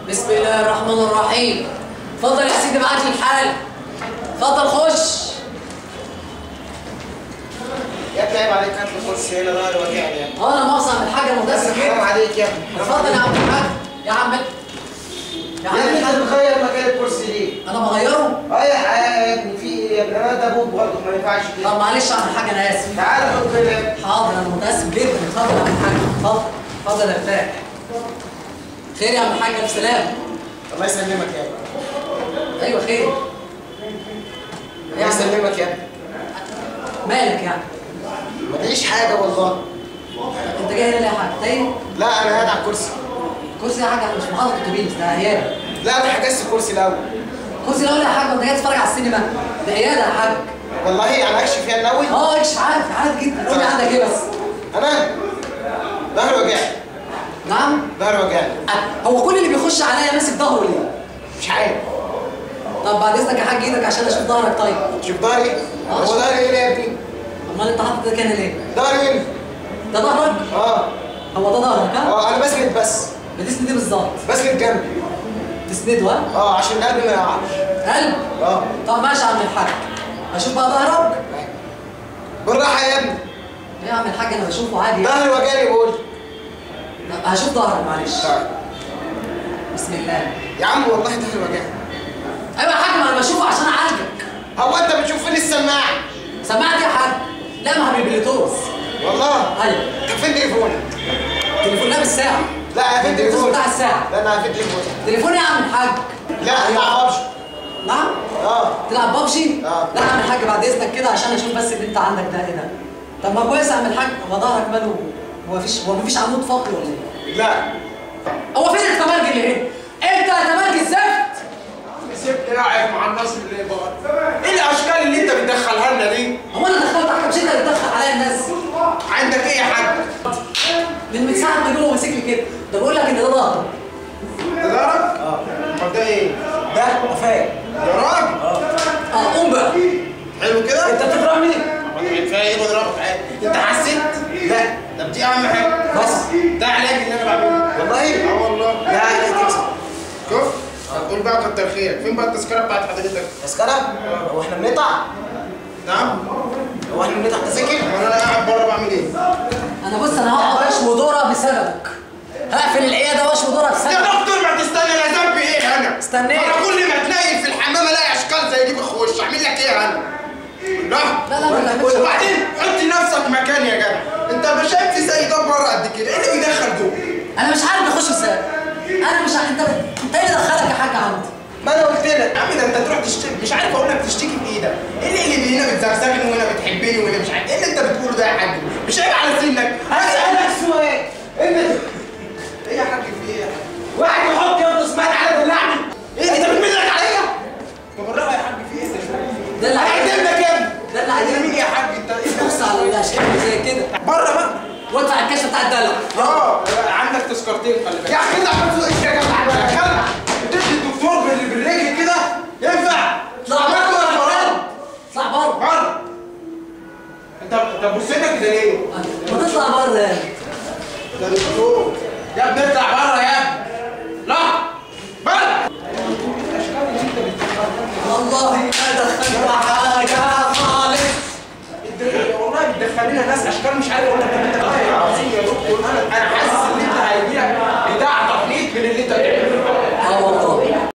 بسم الله الرحمن الرحيم اتفضل يا سيدي معاك الحال اتفضل خش يا ابني عيب عليك هات لي كرسي هنا ظهري وجعني يا ابني اه انا مؤاخذة من حاجة مدرسة حرام كده عليك يا ابني اتفضل يا عم الحاج يا عم يا يا عم ابني انت الحاج بتغير مكان الكرسي ليه؟ انا بغيره اه يا حياة يا ابني في ايه يا ابني انا ده ابوك برضه ما ينفعش كده طب معلش يا عم الحاج انا اسف تعالى حط هنا يا ابني حاضر انا متاسف جدا اتفضل يا عم الحاج اتفضل اتفضل يا فتاح خير يا عم الحاج الف سلام الله يسلمك يا ابني ايوه خير الله يسلمك يا ابني مالك يعني ما تعيش حاجة والله انت جاي هنا ليه يا حاج تايه لا انا قاعد على الكرسي كرسي يا حاج احنا مش محاضرة اتوبيس ده عيادة لا انا حجزت الكرسي الاول كرسي الاول يا حاج انت جاي تتفرج على السينما ده عيادة يا حاج والله انا اكشف فيها الاول اه اكشف عادي عادي جدا قول لي عندك ايه بس انا ظهري وجعني نعم ظهري وجعني أه، هو كل اللي بيخش عليا ماسك ظهره ليه مش عارف طب بعد اذنك يا حاج ايدك عشان اشوف ظهرك طيب شوف ظهري هو ظهري هنا يا ابني امال انت حاطط ده كان ليه ظهري هنا ده ظهرك اه هو ده ظهرك ها اه انا بسند بس بتسند ايه بالظبط بسند جنبي تسنده ها اه عشان قلبي ما يقعش قلب اه طب ماشي يا عم الحاج اشوف بقى ظهرك بالراحة يا ابني ايه يا عم الحاج انا بشوفه عادي ظهري وجعني بقول لا، هشوف ظهرك معلش طيب بسم الله يا عم والله ظهري وجعني ايوه يا حاج ما انا بشوفه عشان اعالجك هو انت بتشوف فين السماعة سمعت يا حاج لا ما هو بالبلوتوث والله ايوه طب فين تليفونك تليفون لا بالساعه لا فين البلوتوث تليفونك بتاع الساعه لا انا فين تليفونك تليفوني يا عم الحاج لا ما اعرفش نعم اه تلعب ببجي؟ آه. لا يا عم الحاج بعد اذنك كده عشان اشوف بس اللي انت عندك ده ايه ده طب ما كويس يا عم الحاج هو ظهرك ماله هو مفيش هو مفيش عمود فقري ولا ايه؟ لا هو فين التمرج اللي هنا؟ انت يا تمرج الزفت سيبني قاعد مع الناس اللي بقى ايه الاشكال اللي انت بتدخلها لنا دي هو انا دخلت حاجه مش انت اللي تدخل عليا الناس عندك ايه يا حاج من من ساعه ما جوه ماسك لي كده ده بقول لك ان ده ظهرك ده ظهرك اه طب ده ايه ده قفاك يا راجل اه قوم بقى حلو كده انت بتضربني فيها ايه بضربك عادي انت حسيت لا طب دي اهم حاجه بس ده علاج اللي انا بعمله والله اه والله لا لا تكسب شوف هتقول بقى كتر خيرك فين بقى التذكره بتاعت حضرتك تذكرة؟ هو احنا بنقطع؟ نعم هو احنا بنقطع تذاكر؟ امال انا قاعد بره بعمل ايه انا بص انا هقعد اشوي دوره بسببك هقفل العياده واشوي دوره يا بسببك دكتور ما تستنى انا ذنبي ايه انا استنى إيه؟ انا كل ما تلاقي في الحمام الاقي اشكال زي دي بخش اعمل لك ايه انا لا لا لا ما تعملش وبعدين حط نفسك مكاني يا جدع انت مش شايف في زي ده بره قد كده ايه اللي بيدخل جوه انا مش عارف بخش ازاي انا مش عارف انت انت ايه اللي دخلك يا حاج عندي ما انا قلت لك يا عم ده انت تروح تشتكي مش عارف اقول لك تشتكي في ايه ده ايه اللي اللي هنا بتزغزغني وهنا بتحبني وهنا مش عارف ايه اللي انت بتقوله ده يا حاج مش عيب على سنك هسألك سؤال انت ايه يا حاج في ايه يا حاج واحد يحط يد اسمها على دلعني ايه انت بتمدك عليا طب بالراحه يا حاج في ايه ده ده اللي عايزين هيقدمك يا ابني ده اللي عايزين مين يا حاج انت ايه بص على الاشكال اللي زي كده بره بقى وادفع الكاش بتاع الدلع اه عندك تذكرتين خلي بالك يا اخي انت عملت